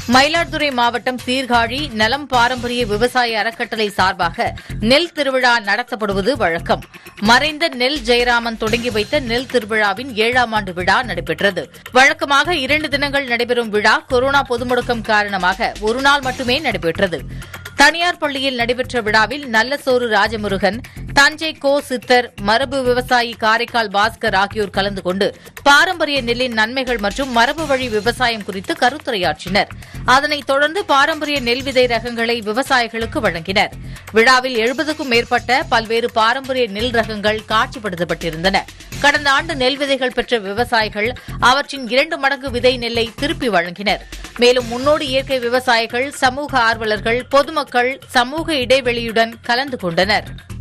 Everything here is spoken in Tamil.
மயிலாடுதுறை மாவட்டம் சீர்காழி நலம் பாரம்பரிய விவசாய அறக்கட்டளை சார்பாக நெல் திருவிழா நடத்தப்படுவது வழக்கம் மறைந்த நெல் ஜெயராமன் தொடங்கி வைத்த நெல் திருவிழாவின் ஏழாம் ஆண்டு விழா நடைபெற்றது வழக்கமாக இரண்டு தினங்கள் நடைபெறும் விழா கொரோனா பொதுமுடக்கம் காரணமாக ஒருநாள் மட்டுமே நடைபெற்றது தனியார் பள்ளியில் நடைபெற்ற விழாவில் நல்லசோறு ராஜமுருகன் தஞ்சை கோ சித்தர் மரபு விவசாயி காரைக்கால் பாஸ்கர் ஆகியோர் கலந்து கொண்டு பாரம்பரிய நெல்லின் நன்மைகள் மற்றும் மரபு வழி விவசாயம் குறித்து கருத்துரையாற்றினர் அதனைத் தொடர்ந்து பாரம்பரிய நெல் விதை ரகங்களை விவசாயிகளுக்கு வழங்கினர் விழாவில் எழுபதுக்கும் மேற்பட்ட பல்வேறு பாரம்பரிய நெல் ரகங்கள் காட்சிப்படுத்தப்பட்டிருந்தன கடந்த ஆண்டு நெல் விதைகள் பெற்ற விவசாயிகள் அவற்றின் இரண்டு மடங்கு விதை நெல்லை திருப்பி வழங்கினர் மேலும் முன்னோடி இயற்கை விவசாயிகள் சமூக ஆர்வலர்கள் பொதுமக்கள் சமூக இடைவெளியுடன் கலந்து கொண்டனர்